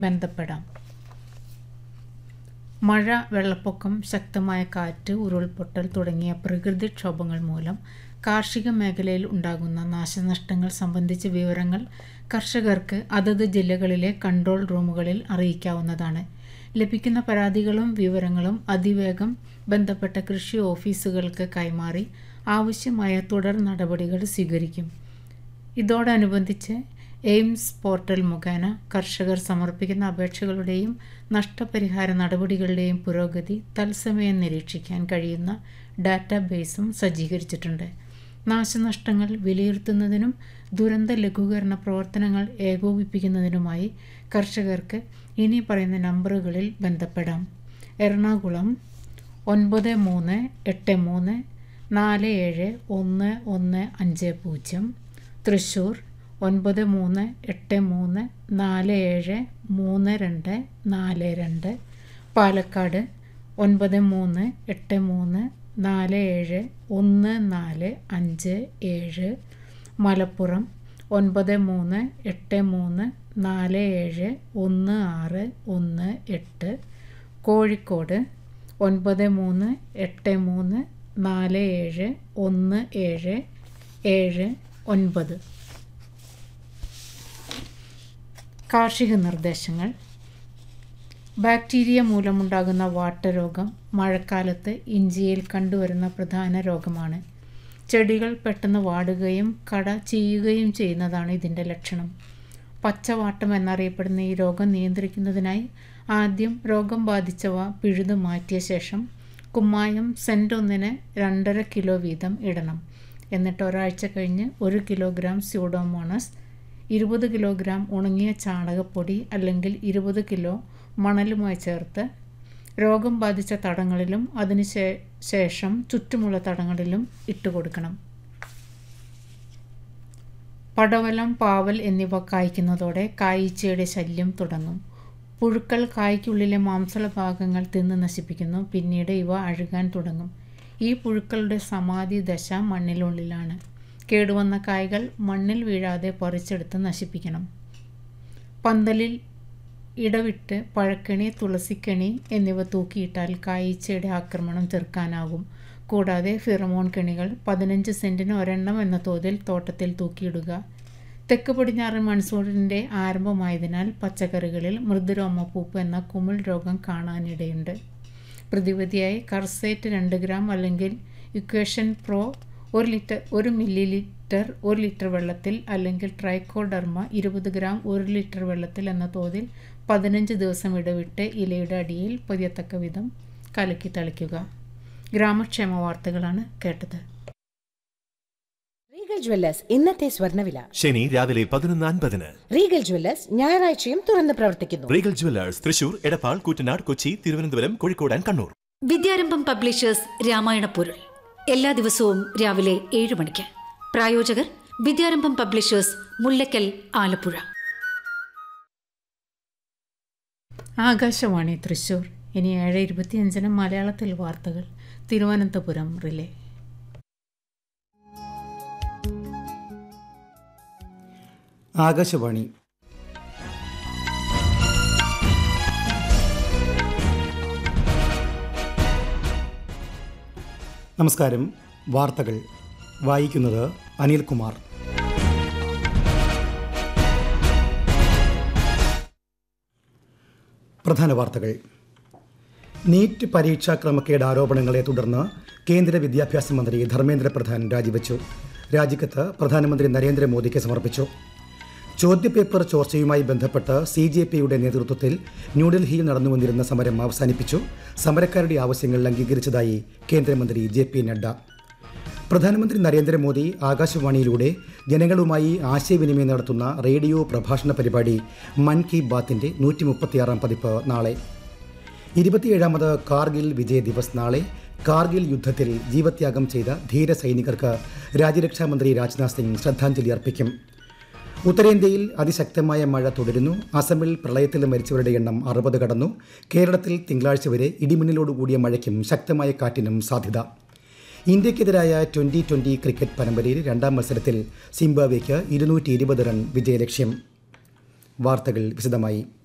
ബന്ധപ്പെടാം മഴ വെള്ളപ്പൊക്കം ശക്തമായ കാറ്റ് ഉരുൾപൊട്ടൽ തുടങ്ങിയ പ്രകൃതിക്ഷോഭങ്ങൾ മൂലം കാർഷിക മേഖലയിൽ ഉണ്ടാകുന്ന നാശനഷ്ടങ്ങൾ സംബന്ധിച്ച വിവരങ്ങൾ കർഷകർക്ക് അതത് ജില്ലകളിലെ കൺട്രോൾ റൂമുകളിൽ അറിയിക്കാവുന്നതാണ് ലഭിക്കുന്ന പരാതികളും വിവരങ്ങളും അതിവേഗം ബന്ധപ്പെട്ട കൃഷി ഓഫീസുകൾക്ക് കൈമാറി ആവശ്യമായ തുടർ നടപടികൾ സ്വീകരിക്കും ഇതോടനുബന്ധിച്ച് എയിംസ് പോർട്ടൽ മുഖേന കർഷകർ സമർപ്പിക്കുന്ന അപേക്ഷകളുടെയും നഷ്ടപരിഹാര നടപടികളുടെയും പുരോഗതി തത്സമയം നിരീക്ഷിക്കാൻ കഴിയുന്ന ഡാറ്റാബേസും സജ്ജീകരിച്ചിട്ടുണ്ട് നാശനഷ്ടങ്ങൾ വിലയിരുത്തുന്നതിനും ദുരന്ത ലഘൂകരണ പ്രവർത്തനങ്ങൾ ഏകോപിപ്പിക്കുന്നതിനുമായി കർഷകർക്ക് ഇനി പറയുന്ന നമ്പറുകളിൽ ബന്ധപ്പെടാം എറണാകുളം ഒൻപത് മൂന്ന് എട്ട് മൂന്ന് നാല് ഏഴ് ഒന്ന് ഒന്ന് അഞ്ച് പൂജ്യം തൃശ്ശൂർ ഒൻപത് മൂന്ന് എട്ട് മൂന്ന് നാല് ഏഴ് മൂന്ന് രണ്ട് നാല് രണ്ട് പാലക്കാട് ഒൻപത് മൂന്ന് എട്ട് മൂന്ന് നാല് ഏഴ് ഒന്ന് നാല് അഞ്ച് ഏഴ് മലപ്പുറം ഒൻപത് മൂന്ന് എട്ട് മൂന്ന് നാല് ഏഴ് ഒന്ന് ആറ് ഒന്ന് എട്ട് കോഴിക്കോട് ഒൻപത് മൂന്ന് എട്ട് മൂന്ന് നാല് ഏഴ് ഒന്ന് ഏഴ് ഏഴ് ഒൻപത് കാർഷിക നിർദ്ദേശങ്ങൾ ബാക്ടീരിയ മൂലമുണ്ടാകുന്ന വാട്ടരോഗം മഴക്കാലത്ത് ഇഞ്ചിയിൽ കണ്ടുവരുന്ന പ്രധാന രോഗമാണ് ചെടികൾ പെട്ടെന്ന് വാടുകയും കട ചീയുകയും ചെയ്യുന്നതാണ് ഇതിൻ്റെ ലക്ഷണം പച്ചവാട്ടം എന്നറിയപ്പെടുന്ന ഈ രോഗം നിയന്ത്രിക്കുന്നതിനായി ആദ്യം രോഗം ബാധിച്ചവ പിഴുതു മാറ്റിയ ശേഷം കുമ്മായം സെൻറ്റ് ഒന്നിന് രണ്ടര കിലോ വീതം ഇടണം എന്നിട്ട് ഒരാഴ്ച കഴിഞ്ഞ് ഒരു കിലോഗ്രാം സ്യൂഡോമോണസ് ഇരുപത് കിലോഗ്രാം ഉണങ്ങിയ ചാണകപ്പൊടി അല്ലെങ്കിൽ ഇരുപത് കിലോ മണലുമായി ചേർത്ത് രോഗം ബാധിച്ച തടങ്ങളിലും അതിന് ശേഷം ചുറ്റുമുള്ള തടങ്ങളിലും ഇട്ടുകൊടുക്കണം പടവലം പാവൽ എന്നിവ കായ്ക്കുന്നതോടെ കായ്ച്ചയുടെ ശല്യം തുടങ്ങും പുഴുക്കൾ കായ്ക്കുള്ളിലെ മാംസള ഭാഗങ്ങൾ തിന്ന് നശിപ്പിക്കുന്നു പിന്നീട് ഇവ അഴുകാൻ തുടങ്ങും ഈ പുഴുക്കളുടെ സമാധി ദശ മണ്ണിനുള്ളിലാണ് കേടുവന്ന കായ്കൾ മണ്ണിൽ വീഴാതെ പറിച്ചെടുത്ത് നശിപ്പിക്കണം പന്തലിൽ ഇടവിട്ട് പഴക്കണി തുളസിക്കണി എന്നിവ തൂക്കിയിട്ടാൽ കായ്ച്ചയുടെ ആക്രമണം തീർക്കാനാകും കൂടാതെ ഫിറമോൺ കെണികൾ പതിനഞ്ച് സെൻറ്റിന് ഒരെണ്ണം എന്ന തോതിൽ തോട്ടത്തിൽ തൂക്കിയിടുക തെക്ക് പടിഞ്ഞാറൻ മൺസൂണിൻ്റെ ആരംഭമായതിനാൽ പച്ചക്കറികളിൽ മൃദുരോമപ്പൂപ്പ് എന്ന കുമിൾ രോഗം കാണാനിടയുണ്ട് പ്രതിവിധിയായി കർസേറ്റ് രണ്ട് ഗ്രാം അല്ലെങ്കിൽ ഇക്വേഷൻ പ്രോ ഒരു ലിറ്റർ ഒരു മില്ലി ലിറ്റർ ഒരു ലിറ്റർ വെള്ളത്തിൽ അല്ലെങ്കിൽ ട്രൈക്കോഡർമ ഇരുപത് ഗ്രാം ഒരു ലിറ്റർ വെള്ളത്തിൽ എന്ന തോതിൽ പതിനഞ്ച് ദിവസം ഇടവിട്ട് ഇലയുടെ അടിയിൽ പൊതിയത്തക്ക വിധം കലക്കി തളിക്കുക ഗ്രാമക്ഷേമ വാർത്തകളാണ് കേട്ടത് റീഗൽ ജ്വല്ലേഴ്സ് ഇന്നത്തെ സ്വർണ്ണവില ശനി രാവിലെ പതിനൊന്ന് അൻപതിന് റീഗൽ ജ്വല്ലേഴ്സ് ഞായറാഴ്ചയും തുറന്ന് പ്രവർത്തിക്കുന്നു Regal jewellers Thrissur Edappal Koottanad Kochi Thiruvananthapuram Kozhikode and Kannur Vidyarambham publishers Ramayana പൊരുൾ എല്ലാ ദിവസവും രാവിലെ ഏഴ് മണിക്ക് പ്രായോജകർ വിദ്യാരംഭം പബ്ലിഷേഴ്സ് മുല്ലക്കൽ ആലപ്പുഴ ആകാശവാണി തൃശൂർ ഇനി ഏഴ് ഇരുപത്തിയഞ്ചിന് മലയാളത്തിൽ വാർത്തകൾ തിരുവനന്തപുരം റിലേ ആകാശവാണി നമസ്കാരം വാർത്തകൾ വായിക്കുന്നത് അനിൽകുമാർ പ്രധാന വാർത്തകൾ നീറ്റ് പരീക്ഷാ ക്രമക്കേട് ആരോപണങ്ങളെ തുടർന്ന് കേന്ദ്ര വിദ്യാഭ്യാസ മന്ത്രി ധർമ്മേന്ദ്ര പ്രധാൻ രാജിവെച്ചു രാജിക്കത്ത് പ്രധാനമന്ത്രി നരേന്ദ്രമോദിക്ക് സമർപ്പിച്ചു ചോദ്യപേപ്പർ ചോർച്ചയുമായി ബന്ധപ്പെട്ട് സി ജെ പിയുടെ നേതൃത്വത്തിൽ ന്യൂഡൽഹിയിൽ നടന്നുവന്നിരുന്ന സമരം അവസാനിപ്പിച്ചു സമരക്കാരുടെ ആവശ്യങ്ങൾ അംഗീകരിച്ചതായി കേന്ദ്രമന്ത്രി ജെ പി നഡ്ഡ പ്രധാനമന്ത്രി നരേന്ദ്രമോദി ആകാശവാണിയിലൂടെ ജനങ്ങളുമായി ആശയവിനിമയം നടത്തുന്ന റേഡിയോ പ്രഭാഷണ പരിപാടി മൻ കി ബാത്തിന്റെ നൂറ്റി മുപ്പത്തിയാറാം പതിപ്പ് നാളെ ഇരുപത്തിയേഴാമത് കാർഗിൽ വിജയ് ദിവസ് നാളെ കാർഗിൽ യുദ്ധത്തിൽ ജീവത്യാഗം ചെയ്ത ധീര സൈനികർക്ക് രാജ്യരക്ഷാമന്ത്രി രാജ്നാഥ് സിംഗ് ശ്രദ്ധാഞ്ജലി അർപ്പിക്കും ഉത്തരേന്ത്യയിൽ അതിശക്തമായ മഴ തുടരുന്നു അസമിൽ പ്രളയത്തിൽ മരിച്ചവരുടെ എണ്ണം അറുപത് കടന്നു കേരളത്തിൽ തിങ്കളാഴ്ച വരെ ഇടിമിന്നലോടുകൂടിയ മഴയ്ക്കും ശക്തമായ കാറ്റിനും സാധ്യത ഇന്ത്യക്കെതിരായ ട്വന്റി ട്വന്റി ക്രിക്കറ്റ് പരമ്പരയിൽ രണ്ടാം മത്സരത്തിൽ സിംബാബ്വേക്ക് ഇരുന്നൂറ്റി ഇരുപത് റൺ വിജയലക്ഷ്യം വാർത്തകൾ വിശദമായി